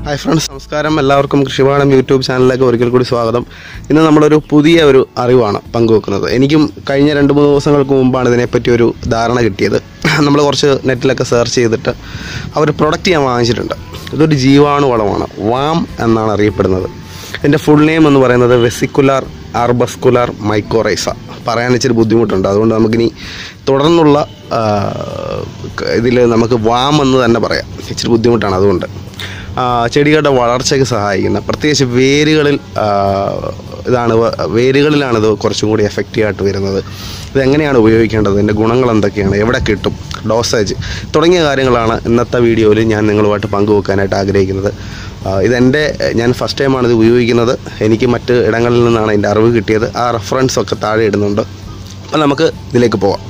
hi friends നമസ്കാരം എല്ലാവർക്കും കൃഷിപാഠം YouTube ചാനലിലേക്ക് ഒരിക്കൽ കൂടി സ്വാഗതം ഇന്ന് നമ്മളൊരു പുതിയ ഒരു അറിവാണ് പങ്കുവെക്കുന്നത് എനിക്കും കഴിഞ്ഞ രണ്ട് മൂന്ന് ദിവസങ്ങൾക്ക് മുമ്പാണ് ഇതിനെപ്പറ്റി ഒരു ധാരണ കിട്ടിയത് നമ്മൾ കുറച്ച് നെറ്റിലൊക്കെ സെർച്ച് ചെയ്തിട്ട് അവർ പ്രൊഡക്റ്റ് ഞാൻ വാങ്ങിച്ചിട്ടുണ്ട് ഇതൊരു ജീവാണു വളമാണ് വാം എന്നാണ് അറിയപ്പെടുന്നത് ഇതിൻ്റെ ഫുൾ നെയിം എന്ന് പറയുന്നത് വെസിക്കുലാർ ആർബസ്കുലാർ മൈക്കോറൈസ പറയാൻ ഇച്ചിരി ബുദ്ധിമുട്ടുണ്ട് അതുകൊണ്ട് നമുക്കിനി തുടർന്നുള്ള ഇതിൽ നമുക്ക് വാം എന്ന് തന്നെ പറയാം ഇച്ചിരി ബുദ്ധിമുട്ടാണ് അതുകൊണ്ട് ആ, ചെടികളുടെ വളർച്ചയ്ക്ക് സഹായിക്കുന്ന പ്രത്യേകിച്ച് വേരുകളിൽ ആ, ഇതാണ് വ- വേരുകളിലാണ് ഇത് കുറച്ചും കൂടി എഫക്റ്റീവ് ആയിട്ട് വരുന്നത് ഇതെങ്ങനെയാണ് ഉപയോഗിക്കേണ്ടത് ഇതിൻ്റെ ഗുണങ്ങൾ എന്തൊക്കെയാണ് എവിടെ കിട്ടും ഡോസേജ് തുടങ്ങിയ കാര്യങ്ങളാണ് ഇന്നത്തെ വീഡിയോയിൽ ഞാൻ നിങ്ങളുമായിട്ട് പങ്കുവെക്കാനായിട്ട് ആഗ്രഹിക്കുന്നത് ആ, ഇതെൻ്റെ ഞാൻ ഫസ്റ്റ് ടൈമാണ് ഇത് ഉപയോഗിക്കുന്നത് എനിക്ക് മറ്റ് ഇടങ്ങളിൽ നിന്നാണ് എൻ്റെ അറിവ് കിട്ടിയത് ആ റെഫറൻസ് ഒക്കെ താഴെ ഇടുന്നുണ്ട് അപ്പോൾ നമുക്ക് ഇതിലേക്ക് പോവാം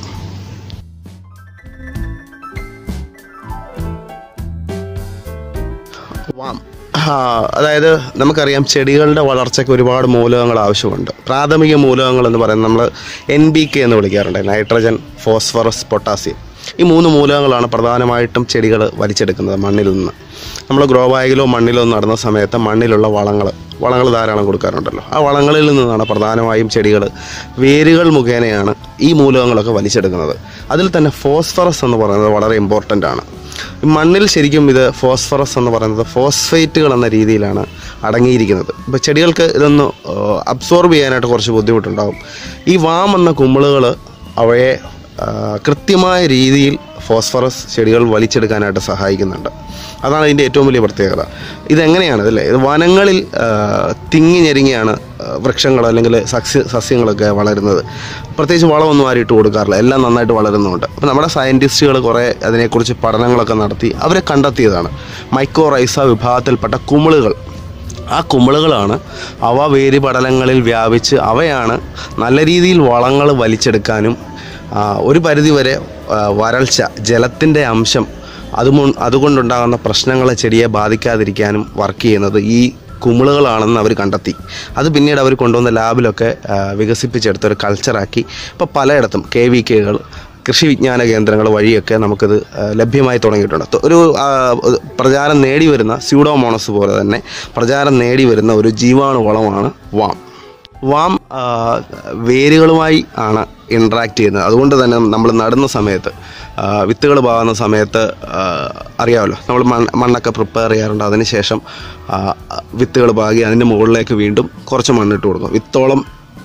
വാം ആ, അതായത് നമുക്കറിയാം ചെടികളുടെ വളർച്ചയ്ക്ക് ഒരുപാട് മൂലകങ്ങൾ ആവശ്യമുണ്ട് പ്രാഥമിക മൂലകങ്ങൾ എന്ന് പറയുന്നത് നമ്മൾ എൻ ബി കെ എന്ന് വിളിക്കാറുണ്ട് നൈട്രജൻ ഫോസ്ഫറസ് പൊട്ടാസ്യം ഈ മൂന്ന് മൂലകങ്ങളാണ് പ്രധാനമായിട്ടും ചെടികൾ വലിച്ചെടുക്കുന്നത് മണ്ണിൽ നിന്ന് നമ്മൾ ഗ്രോ ബാഗിലോ മണ്ണിലോ നടുന്ന സമയത്ത് മണ്ണിലുള്ള വളങ്ങൾ വളങ്ങൾ ധാരാളം കൊടുക്കാറുണ്ടല്ലോ ആ വളങ്ങളിൽ നിന്നാണ് പ്രധാനമായും ചെടികൾ വേരുകൾ മുഖേനയാണ് ഈ മൂലകങ്ങളൊക്കെ വലിച്ചെടുക്കുന്നത് അതിൽ തന്നെ ഫോസ്ഫറസ് എന്ന് പറയുന്നത് വളരെ ഇമ്പോർട്ടൻ്റ് ആണ് ഈ മണ്ണിൽ ശരിക്കും ഇത് ഫോസ്ഫറസ് എന്ന് പറയുന്നത് ഫോസ്ഫേറ്റുകൾ എന്ന രീതിയിലാണ് അടങ്ങിയിരിക്കുന്നത് ഇപ്പോൾ ചെടികൾക്ക് ഇതൊന്ന് അബ്സോർബ് ചെയ്യാനായിട്ട് കുറച്ച് ബുദ്ധിമുട്ടുണ്ടാകും ഈ വാം എന്ന കുമിളുകൾ അവയെ ആ, കൃത്യമായ രീതിയിൽ ഫോസ്ഫറസ് ചെടികൾ വലിച്ചെടുക്കാനായിട്ട് സഹായിക്കുന്നുണ്ട് അതാണ് ഇതിൻ്റെ ഏറ്റവും വലിയ പ്രത്യേകത ഇതെങ്ങനെയാണ് അല്ലേ ഇത് വനങ്ങളിൽ ആ, തിങ്ങി ഞെരുങ്ങിയാണ് ആ, വൃക്ഷങ്ങൾ അല്ലെങ്കിൽ സസ്യ സസ്യങ്ങളൊക്കെ വളരുന്നത് പ്രത്യേകിച്ച് വളമൊന്നും ആരും ഇട്ട് കൊടുക്കാറില്ല എല്ലാം നന്നായിട്ട് വളരുന്നുണ്ട് അപ്പോൾ നമ്മുടെ സയൻറ്റിസ്റ്റുകൾ കുറേ അതിനെക്കുറിച്ച് പഠനങ്ങളൊക്കെ നടത്തി അവരെ കണ്ടെത്തിയതാണ് മൈക്രോറൈസ വിഭാഗത്തിൽപ്പെട്ട കുമിളുകൾ ആ കുമിളുകളാണ് അവ വേര് പടലങ്ങളിൽ വ്യാപിച്ച് അവയാണ് നല്ല രീതിയിൽ വളങ്ങൾ വലിച്ചെടുക്കാനും ആ, ഒരു പരിധിവരെ ആ, വരൾച്ച ജലത്തിൻ്റെ അംശം അതുമു അതുകൊണ്ടുണ്ടാകുന്ന പ്രശ്നങ്ങളെ ചെടിയെ ബാധിക്കാതിരിക്കാനും വർക്ക് ചെയ്യുന്നത് ഈ കുമിളുകളാണെന്ന് അവർ കണ്ടെത്തി അത് പിന്നീട് അവർ കൊണ്ടുവന്ന ലാബിലൊക്കെ ആ, വികസിപ്പിച്ചെടുത്ത ഒരു കൾച്ചറാക്കി ഇപ്പോൾ പലയിടത്തും കെ വി കെകൾ കൃഷി വിജ്ഞാന കേന്ദ്രങ്ങൾ വഴിയൊക്കെ നമുക്കിത് ആ, ലഭ്യമായി തുടങ്ങിയിട്ടുണ്ട് തൊ- ഒരു ആ, ഒരു പ്രചാരം നേടി വരുന്ന സ്യൂഡോമോണസ് പോലെ തന്നെ പ്രചാരം നേടി വരുന്ന ഒരു ജീവാണു വളമാണ് വാം വാം ആ, വേരുകളുമായി ആണ് ഇൻട്രാക്ട് ചെയ്യുന്നത് അതുകൊണ്ട് തന്നെ നമ്മൾ നടുന്ന സമയത്ത് വിത്തുകൾ പാകുന്ന സമയത്ത് ആ, അറിയാമല്ലോ നമ്മൾ മണ്ണ് മണ്ണൊക്കെ പ്രിപ്പയർ ചെയ്യാറുണ്ട് അതിനുശേഷം വിത്തുകൾ പാകി അതിൻ്റെ മുകളിലേക്ക് വീണ്ടും കുറച്ച് മണ്ണിട്ട് കൊടുക്കും വിത്തോളം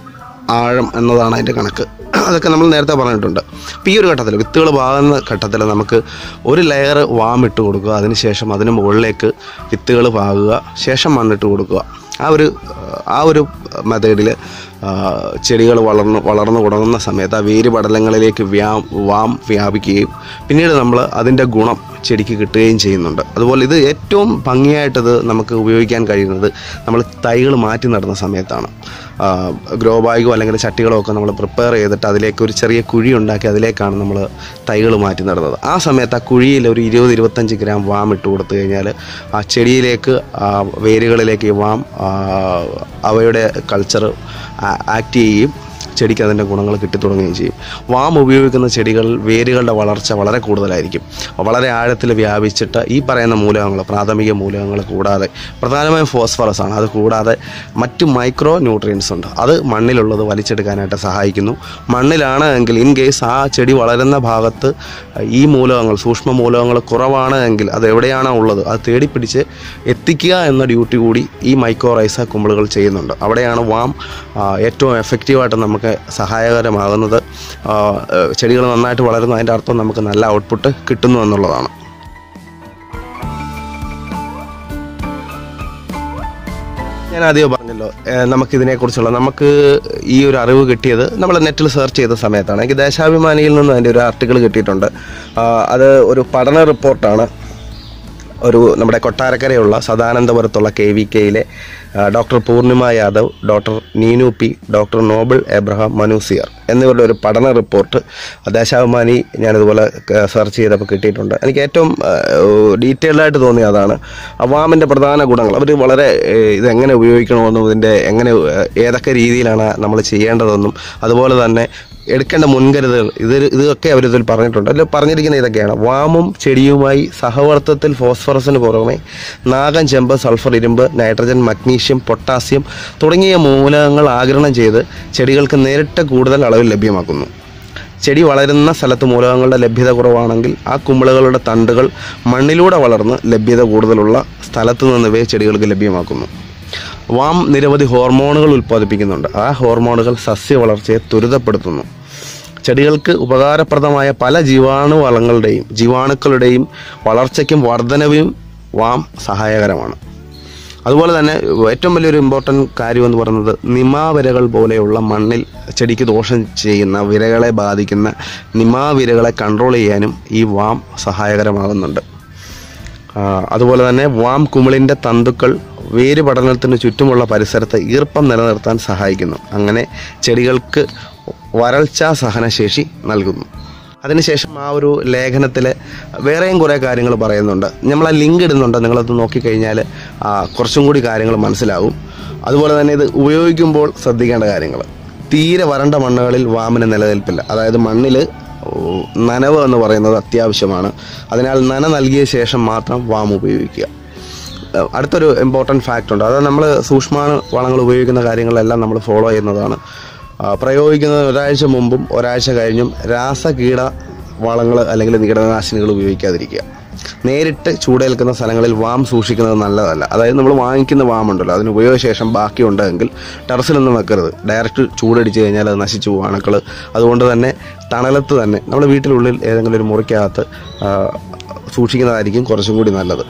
ആഴം എന്നതാണ് അതിൻ്റെ കണക്ക് അതൊക്കെ നമ്മൾ നേരത്തെ പറഞ്ഞിട്ടുണ്ട് അപ്പോൾ ഈ ഒരു ഘട്ടത്തിൽ വിത്തുകൾ പാകുന്ന ഘട്ടത്തിൽ നമുക്ക് ഒരു ലെയർ വാം ഇട്ട് കൊടുക്കുക അതിനുശേഷം അതിന് മുകളിലേക്ക് വിത്തുകൾ പാകുക ശേഷം മണ്ണിട്ട് കൊടുക്കുക ആ ഒരു ആ ഒരു മെത്തേഡിൽ ചെടികൾ വളർന്ന് വളർന്നു തുടങ്ങുന്ന സമയത്ത് ആ വേര് പടലങ്ങളിലേക്ക് വ്യാ വാം വ്യാപിക്കുകയും പിന്നീട് നമ്മൾ അതിൻ്റെ ഗുണം ചെടിക്ക് കിട്ടുകയും ചെയ്യുന്നുണ്ട് അതുപോലെ ഇത് ഏറ്റവും ഭംഗിയായിട്ടത് നമുക്ക് ഉപയോഗിക്കാൻ കഴിയുന്നത് നമ്മൾ തൈകൾ മാറ്റി നടുന്ന സമയത്താണ് ഗ്രോ ബാഗോ അല്ലെങ്കിൽ ചട്ടികളോ ഒക്കെ നമ്മൾ പ്രിപ്പയർ ചെയ്തിട്ട് അതിലേക്ക് ഒരു ചെറിയ കുഴി ഉണ്ടാക്കി അതിലേക്കാണ് നമ്മൾ തൈകൾ മാറ്റി നടുന്നത് ആ സമയത്ത് ആ കുഴിയിൽ ഒരു ഇരുപത് ഇരുപത്തഞ്ച് ഗ്രാം വാം ഇട്ട് കൊടുത്തു കഴിഞ്ഞാൽ ആ ചെടിയിലേക്ക് ആ വേരുകളിലേക്ക് ഈ വാം ആ, അവയുടെ കൾച്ചർ ആക്ട് ചെയ്യുകയും ചെടിക്ക് അതിൻ്റെ ഗുണങ്ങൾ കിട്ടിത്തുടങ്ങുകയും ചെയ്യും വാം ഉപയോഗിക്കുന്ന ചെടികൾ വേരുകളുടെ വളർച്ച വളരെ കൂടുതലായിരിക്കും വളരെ ആഴത്തിൽ വ്യാപിച്ചിട്ട് ഈ പറയുന്ന മൂലകങ്ങൾ പ്രാഥമിക മൂലകങ്ങൾ കൂടാതെ പ്രധാനമായും ഫോസ്ഫറസ് ആണ് അത് കൂടാതെ മറ്റ് മൈക്രോ ന്യൂട്രിയൻസ് ഉണ്ട് അത് മണ്ണിലുള്ളത് വലിച്ചെടുക്കാനായിട്ട് സഹായിക്കുന്നു മണ്ണിലാണ് എങ്കിൽ ഇൻ കേസ് ആ ചെടി വളരുന്ന ഭാഗത്ത് ഈ മൂലകങ്ങൾ സൂക്ഷ്മ മൂലകങ്ങൾ കുറവാണ് എങ്കിൽ അത് എവിടെയാണോ ഉള്ളത് അത് തേടിപ്പിടിച്ച് എത്തിക്കുക എന്ന ഡ്യൂട്ടി കൂടി ഈ മൈക്രോറൈസ കുമ്പിളുകൾ ചെയ്യുന്നുണ്ട് അവിടെയാണ് വാം ആ, ഏറ്റവും എഫക്റ്റീവായിട്ട് നമുക്ക് സഹായകരമാകുന്നത് ചെടികൾ നന്നായിട്ട് വളരുന്നു അതിൻ്റെ അർത്ഥം നമുക്ക് നല്ല ഔട്ട്പുട്ട് കിട്ടുന്നു എന്നുള്ളതാണ് ഞാൻ ആദ്യം പറഞ്ഞല്ലോ ഏഹ് നമുക്കിതിനെക്കുറിച്ചുള്ള നമുക്ക് ഈ ഒരു അറിവ് കിട്ടിയത് നമ്മൾ നെറ്റിൽ സെർച്ച് ചെയ്ത സമയത്താണ് എനിക്ക് ദേശാഭിമാനിയിൽ നിന്ന് അതിൻ്റെ ഒരു ആർട്ടിക്കിൾ കിട്ടിയിട്ടുണ്ട് ആ, അത് ഒരു പഠന റിപ്പോർട്ടാണ് ഒരു നമ്മുടെ കൊട്ടാരക്കരയുള്ള സദാനന്ദപുരത്തുള്ള കെ വി കെയിലെ doctor Poornima Yadav doctor Neenu P doctor Noble Abraham മനൂസിയർ എന്നിവരുടെ ഒരു പഠന റിപ്പോർട്ട് ദേശാഭിമാനി ഞാനിതുപോലെ സെർച്ച് ചെയ്തപ്പോൾ കിട്ടിയിട്ടുണ്ട് എനിക്ക് ഏറ്റവും ഡീറ്റെയിൽഡ് ആയിട്ട് തോന്നിയ അതാണ് അവാമിൻ്റെ പ്രധാന ഗുണങ്ങൾ അവർ വളരെ ഏഹ്, ഇതെങ്ങനെ ഉപയോഗിക്കണമെന്നും ഇതിൻ്റെ എങ്ങനെ ഏഹ്, ഏതൊക്കെ രീതിയിലാണ് നമ്മൾ ചെയ്യേണ്ടതെന്നും അതുപോലെ തന്നെ എടുക്കേണ്ട മുൻകരുതലുകൾ ഇത് ഇതൊക്കെ അവരിതിൽ പറഞ്ഞിട്ടുണ്ട് അതിൽ പറഞ്ഞിരിക്കുന്ന ഇതൊക്കെയാണ് വാമും ചെടിയുമായി സഹവർത്തത്തിൽ ഫോസ്ഫറസിന് പുറമെ നാഗൻ ചെമ്പ് സൾഫർ ഇരുമ്പ് നൈട്രജൻ മഗ്നീഷ്യം പൊട്ടാസ്യം തുടങ്ങിയ മൂലകങ്ങൾ ആഗിരണം ചെയ്ത് ചെടികൾക്ക് നേരിട്ട് കൂടുതൽ അളവിൽ ലഭ്യമാക്കുന്നു ചെടി വളരുന്ന സ്ഥലത്ത് മൂലകങ്ങളുടെ ലഭ്യത കുറവാണെങ്കിൽ ആ കുമിളകളുടെ തണ്ടുകൾ മണ്ണിലൂടെ വളർന്ന് ലഭ്യത കൂടുതലുള്ള സ്ഥലത്ത് നിന്ന് ഇവയെ ചെടികൾക്ക് ലഭ്യമാക്കുന്നു വാം നിരവധി ഹോർമോണുകൾ ഉൽപ്പാദിപ്പിക്കുന്നുണ്ട് ആ ഹോർമോണുകൾ സസ്യ വളർച്ചയെ ത്വരിതപ്പെടുത്തുന്നു ചെടികൾക്ക് ഉപകാരപ്രദമായ പല ജീവാണു വളങ്ങളുടെയും ജീവാണുക്കളുടെയും വളർച്ചയ്ക്കും വർധനവിനും വാം സഹായകരമാണ് അതുപോലെ തന്നെ ഏറ്റവും വലിയൊരു ഇമ്പോർട്ടൻറ്റ് കാര്യം എന്ന് പറയുന്നത് നിമാവിരകൾ പോലെയുള്ള മണ്ണിൽ ചെടിക്ക് ദോഷം ചെയ്യുന്ന വിരകളെ ബാധിക്കുന്ന നിമാവിരകളെ കൺട്രോൾ ചെയ്യാനും ഈ വാം സഹായകരമാകുന്നുണ്ട് ആ, അതുപോലെ തന്നെ വാം കുമിളിൻ്റെ തന്തുക്കൾ വേര് പഠനത്തിന് ചുറ്റുമുള്ള പരിസരത്ത് ഈർപ്പം നിലനിർത്താൻ സഹായിക്കുന്നു അങ്ങനെ ചെടികൾക്ക് വരൾച്ചാ സഹനശേഷി നൽകുന്നു അതിനുശേഷം ആ ഒരു ലേഖനത്തിൽ വേറെയും കുറേ കാര്യങ്ങൾ പറയുന്നുണ്ട് നമ്മൾ ആ ലിങ്ക് ഇടുന്നുണ്ട് നിങ്ങളത് നോക്കിക്കഴിഞ്ഞാൽ ആ, കുറച്ചും കൂടി കാര്യങ്ങൾ മനസ്സിലാവും അതുപോലെ തന്നെ ഇത് ഉപയോഗിക്കുമ്പോൾ ശ്രദ്ധിക്കേണ്ട കാര്യങ്ങൾ തീരെ വരണ്ട മണ്ണുകളിൽ വാമിന് നിലനിൽപ്പില്ല അതായത് മണ്ണിൽ നനവ് എന്ന് പറയുന്നത് അത്യാവശ്യമാണ് അതിനാൽ നന നൽകിയ ശേഷം മാത്രം വാം ഉപയോഗിക്കുക ഏഹ് അടുത്തൊരു ഇമ്പോർട്ടൻറ്റ് ഫാക്റ്റ് ഉണ്ട് അത് നമ്മൾ സൂക്ഷ്മാണു വളങ്ങൾ ഉപയോഗിക്കുന്ന കാര്യങ്ങളെല്ലാം നമ്മൾ ഫോളോ ചെയ്യുന്നതാണ് ആ, പ്രയോഗിക്കുന്നത് ഒരാഴ്ച മുമ്പും ഒരാഴ്ച കഴിഞ്ഞും രാസകീട വളങ്ങൾ അല്ലെങ്കിൽ കീടനാശിനികൾ ഉപയോഗിക്കാതിരിക്കുക നേരിട്ട് ചൂടേൽക്കുന്ന സ്ഥലങ്ങളിൽ വാം സൂക്ഷിക്കുന്നത് നല്ലതല്ല അതായത് നമ്മൾ വാങ്ങിക്കുന്ന വാം ഉണ്ടല്ലോ അതിന് ഉപയോഗശേഷം ബാക്കിയുണ്ടെങ്കിൽ ടെറസിലൊന്നും വെക്കരുത് ഡയറക്റ്റ് ചൂടടിച്ച് കഴിഞ്ഞാൽ അത് നശിച്ചു പോകും അണുക്കൾ അതുകൊണ്ട് തന്നെ തണലത്ത് തന്നെ നമ്മുടെ വീട്ടിനുള്ളിൽ ഏതെങ്കിലും ഒരു മുറിക്കകത്ത് ആ, സൂക്ഷിക്കുന്നതായിരിക്കും കുറച്ചും കൂടി നല്ലത്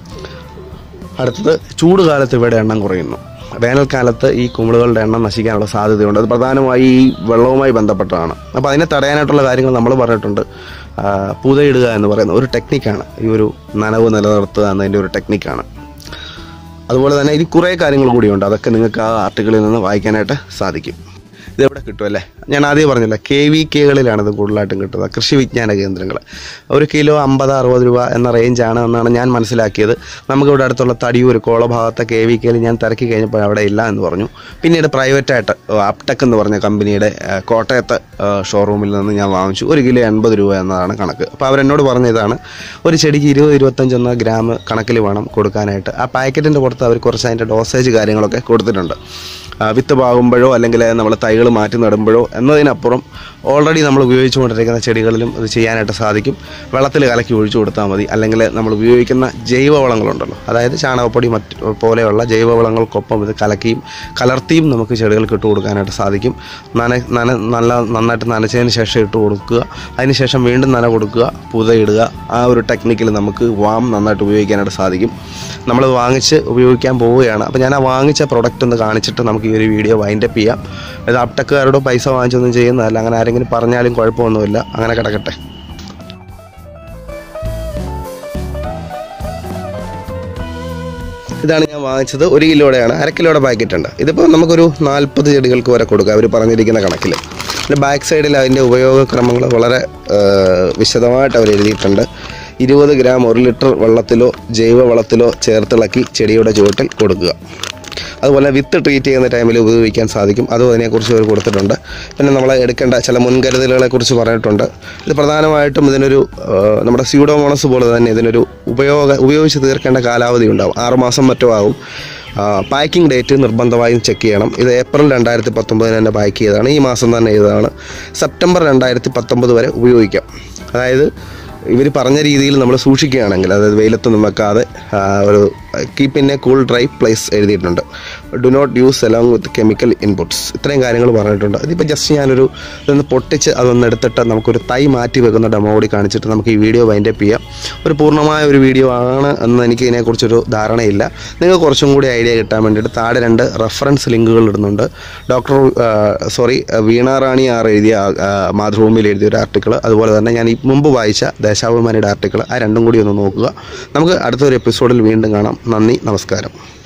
അടുത്തത് ചൂട് കാലത്ത് ഇവയുടെ എണ്ണം കുറയുന്നു വേനൽക്കാലത്ത് ഈ കുമിളുകളുടെ എണ്ണം നശിക്കാനുള്ള സാധ്യതയുണ്ട് അത് പ്രധാനമായി ഈ വെള്ളവുമായി ബന്ധപ്പെട്ടതാണ് അപ്പോൾ അതിനെ തടയാനായിട്ടുള്ള കാര്യങ്ങൾ നമ്മൾ പറഞ്ഞിട്ടുണ്ട് ആ, പുതയിടുക എന്ന് പറയുന്ന ഒരു ടെക്നിക്കാണ് ഈ ഒരു നനവ് നിലനിർത്തുക എന്നതിൻ്റെ ഒരു ടെക്നിക്കാണ് അതുപോലെ തന്നെ ഇനി കുറേ കാര്യങ്ങൾ കൂടിയുണ്ട് അതൊക്കെ നിങ്ങൾക്ക് ആ ആർട്ടിക്കിളിൽ നിന്ന് വായിക്കാനായിട്ട് സാധിക്കും ഇതെവിടെ കിട്ടും അല്ലേ ഞാൻ ആദ്യം പറഞ്ഞില്ല കെ വി കെകളിലാണ് ഇത് കൂടുതലായിട്ടും കിട്ടുന്നത് കൃഷി വിജ്ഞാന കേന്ദ്രങ്ങൾ ഒരു കിലോ അമ്പത് അറുപത് രൂപ എന്ന റേഞ്ചാണ് എന്നാണ് ഞാൻ മനസ്സിലാക്കിയത് നമുക്കിവിടെ അടുത്തുള്ള തടിയൂർ കോള ഭാഗത്തെ കെ വി കെയിൽ ഞാൻ തിരക്കി കഴിഞ്ഞപ്പോൾ അവിടെ ഇല്ല എന്ന് പറഞ്ഞു പിന്നീട് പ്രൈവറ്റായിട്ട് അപ്ടെക് എന്ന് പറഞ്ഞ കമ്പനിയുടെ ആ, കോട്ടയത്തെ ഷോറൂമിൽ നിന്ന് ഞാൻ വാങ്ങിച്ചു ഒരു കിലോ എൺപത് രൂപ എന്നതാണ് കണക്ക് അപ്പോൾ അവരെന്നോട് പറഞ്ഞ ഇതാണ് ഒരു ചെടിക്ക് ഇരുപത് ഇരുപത്തഞ്ചെന്ന ഗ്രാം കണക്കിൽ വേണം കൊടുക്കാനായിട്ട് ആ പാക്കറ്റിൻ്റെ പുറത്ത് അവർ കുറച്ച് അതിൻ്റെ ഡോസേജ് കാര്യങ്ങളൊക്കെ കൊടുത്തിട്ടുണ്ട് ആ, വിത്ത് പാകുമ്പോഴോ അല്ലെങ്കിൽ നമ്മൾ തൈകൾ മാറ്റി നടുമ്പോഴോ എന്നതിനപ്പുറം ഓൾറെഡി നമ്മൾ ഉപയോഗിച്ചുകൊണ്ടിരിക്കുന്ന ചെടികളിലും ഇത് ചെയ്യാനായിട്ട് സാധിക്കും വെള്ളത്തിൽ കലക്കി ഒഴിച്ചു കൊടുത്താൽ മതി അല്ലെങ്കിൽ നമ്മൾ ഉപയോഗിക്കുന്ന ജൈവവളങ്ങളുണ്ടല്ലോ അതായത് ചാണകപ്പൊടി മറ്റ് പോലെയുള്ള ജൈവവളങ്ങൾക്കൊപ്പം ഇത് കലക്കിയും കലർത്തിയും നമുക്ക് ചെടികൾക്ക് ഇട്ട് കൊടുക്കാനായിട്ട് സാധിക്കും നന നന നല്ല നന്നായിട്ട് നനച്ചതിന് ശേഷം ഇട്ട് കൊടുക്കുക അതിന് ശേഷം വീണ്ടും നന കൊടുക്കുക പുതയിടുക ആ ഒരു ടെക്നിക്കിൽ നമുക്ക് വാം നന്നായിട്ട് ഉപയോഗിക്കാനായിട്ട് സാധിക്കും നമ്മൾ വാങ്ങിച്ച് ഉപയോഗിക്കാൻ പോവുകയാണ് അപ്പോൾ ഞാൻ ആ വാങ്ങിച്ച പ്രൊഡക്റ്റ് ഒന്ന് കാണിച്ചിട്ട് നമുക്ക് ഈ ഒരു വീഡിയോ വൈൻഡപ്പ് ചെയ്യാം ഇത് അപ്ടെക്കുകാരോട് പൈസ വാങ്ങിച്ചൊന്നും ചെയ്യുന്നതല്ല അങ്ങനെ ആരെങ്കിലും പറഞ്ഞാലും കുഴപ്പമൊന്നുമില്ല അങ്ങനെ കിടക്കട്ടെ ഇതാണ് ഞാൻ വാങ്ങിച്ചത് ഒരു കിലോയുടെയാണ് അര കിലോയുടെ പാക്കറ്റ് ഉണ്ട് ഇതിപ്പോൾ നമുക്കൊരു നാൽപ്പത് ചെടികൾക്ക് വരെ കൊടുക്കാം അവർ പറഞ്ഞിരിക്കുന്ന കണക്കിൽ പിന്നെ ബാക്ക് സൈഡിൽ അതിൻ്റെ ഉപയോഗക്രമങ്ങൾ വളരെ ആ, വിശദമായിട്ട് അവർ എഴുതിയിട്ടുണ്ട് ഇരുപത് ഗ്രാം ഒരു ലിറ്റർ വെള്ളത്തിലോ ജൈവ വളത്തിലോ ചേർത്തിളക്കി ചെടിയുടെ ചുവട്ടിൽ കൊടുക്കുക അതുപോലെ വിത്ത് ട്രീറ്റ് ചെയ്യുന്ന ടൈമിൽ ഉപയോഗിക്കാൻ സാധിക്കും അതും അതിനെക്കുറിച്ച് അവർ കൊടുത്തിട്ടുണ്ട് പിന്നെ നമ്മൾ എടുക്കേണ്ട ചില മുൻകരുതലുകളെ കുറിച്ച് പറഞ്ഞിട്ടുണ്ട് ഇത് പ്രധാനമായിട്ടും ഇതിനൊരു ആ, നമ്മുടെ സ്യൂഡോമോണസ് പോലെ തന്നെ ഇതിനൊരു ഉപയോഗ ഉപയോഗിച്ച് തീർക്കേണ്ട കാലാവധി ഉണ്ടാവും ആറുമാസം മറ്റോ ആവും പാക്കിംഗ് ഡേറ്റ് നിർബന്ധമായും ചെക്ക് ചെയ്യണം ഇത് ഏപ്രിൽ രണ്ടായിരത്തി പത്തൊമ്പതിന് തന്നെ പാക്ക് ചെയ്തതാണ് ഈ മാസം തന്നെ ചെയ്തതാണ് സെപ്റ്റംബർ രണ്ടായിരത്തി പത്തൊമ്പത് വരെ ഉപയോഗിക്കാം അതായത് ഇവർ പറഞ്ഞ രീതിയിൽ നമ്മൾ സൂക്ഷിക്കുകയാണെങ്കിൽ അതായത് വെയിലത്തൊന്നും വെക്കാതെ ആ, ഒരു keep in a cool dry place എഴുതിയിട്ടുണ്ട് do not use along with chemical inputs ഇത്രയും കാര്യങ്ങൾ പറഞ്ഞിട്ടുണ്ട് ഇതിപ്പോൾ ജസ്റ്റ് ഞാനൊരു ഇതൊന്ന് പൊട്ടിച്ച് അതൊന്ന് എടുത്തിട്ട് നമുക്കൊരു തൈ മാറ്റി വെക്കുന്ന ഡെമോ കൂടി കാണിച്ചിട്ട് നമുക്ക് ഈ വീഡിയോ വൈൻഡപ്പ് ചെയ്യാം ഒരു പൂർണ്ണമായ ഒരു വീഡിയോ ആണ് എന്ന് എനിക്ക് ഇതിനെക്കുറിച്ചൊരു ധാരണയില്ല നിങ്ങൾക്ക് കുറച്ചും കൂടി ഐഡിയ കിട്ടാൻ വേണ്ടിയിട്ട് താഴെ രണ്ട് റെഫറൻസ് ലിങ്കുകൾ ഇടുന്നുണ്ട് doctor sorry Veena Rani R എഴുതിയ ആ, മാതൃഭൂമിയിൽ എഴുതിയ ഒരു ആർട്ടിക്കിൾ അതുപോലെ തന്നെ ഞാൻ ഈ മുമ്പ് വായിച്ച ദേശാഭിമാനിയുടെ ആർട്ടിക്കിൾ ആ രണ്ടും കൂടി ഒന്ന് നോക്കുക നമുക്ക് അടുത്തൊരു എപ്പിസോഡിൽ വീണ്ടും കാണാം നന്ദി നമസ്കാരം